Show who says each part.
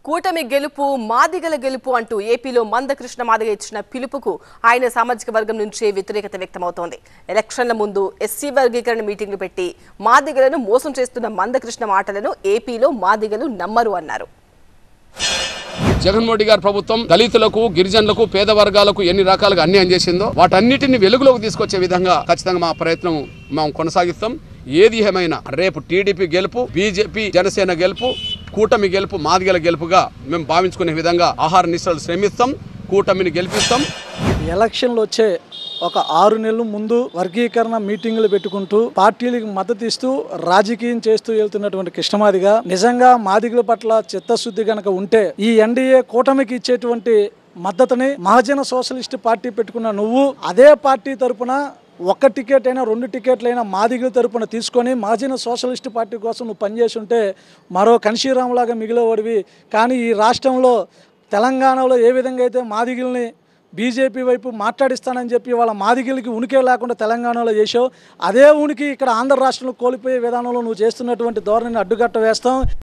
Speaker 1: కూటమి గెలుపు మాదిగల గెలుపు అంటూ ఏపీలో మందకృష్ణ మాదిగ ఇచ్చిన పిలుపుకు ఆయన సామాజిక వర్గం నుంచే వ్యతిరేకత వ్యక్తమవుతోంది ఎలక్షన్ల ముందు ఎస్సీ వర్గీకరణ మీటింగ్లు పెట్టి మాదిగలను మోసం చేస్తున్న మందకృష్ణ మాటలను ఏపీలో మాదిగలు నమ్మరు అన్నారు
Speaker 2: జగన్మోహన్ గారి ప్రభుత్వం దళితులకు గిరిజనులకు పేద వర్గాలకు ఎన్ని రకాలుగా అన్యాయం చేసిందో వాటన్నిటిని వెలుగులోకి తీసుకొచ్చే విధంగా ఖచ్చితంగా మా ప్రయత్నం మేము కొనసాగిస్తాం ఏది ఏమైనా రేపు టీడీపీ గెలుపు బీజేపీ జనసేన గెలుపు కూటమి గెలుపు మాదిగల గెలుపుగా మేము భావించుకునే విధంగా ఆహార నిశ్చలు శ్రమిస్తాం కూటమిని గెలిపిస్తాం
Speaker 3: ఎలక్షన్లు వచ్చే ఒక ఆరు నెలల ముందు వర్గీకరణ మీటింగులు పెట్టుకుంటూ పార్టీలకు మద్దతు ఇస్తూ రాజకీయం చేస్తూ వెళ్తున్నటువంటి కృష్ణమాదిగా నిజంగా మాదిగల పట్ల చిత్తశుద్ధి గనక ఉంటే ఈ ఎన్డీఏ కూటమికి ఇచ్చేటువంటి మద్దతుని మహాజన సోషలిస్ట్ పార్టీ పెట్టుకున్న నువ్వు అదే పార్టీ తరపున ఒక్క టికెట్ అయినా రెండు టికెట్లైనా మాదిగల తరపున తీసుకొని మహాజన సోషలిస్ట్ పార్టీ కోసం నువ్వు పనిచేసి ఉంటే మరో కన్షీరామ్లాగా మిగిలేవాడివి కానీ ఈ రాష్ట్రంలో తెలంగాణలో ఏ విధంగా అయితే మాదిగల్ని బీజేపీ వైపు మాట్లాడిస్తానని చెప్పి వాళ్ళ మాదిగలకి ఉనికే లేకుండా తెలంగాణలో చేసావు అదే ఉనికి ఇక్కడ ఆంధ్ర రాష్ట్రంలో కోల్పోయే విధానంలో నువ్వు చేస్తున్నటువంటి ధోరణిని అడ్డుకట్ట వేస్తాం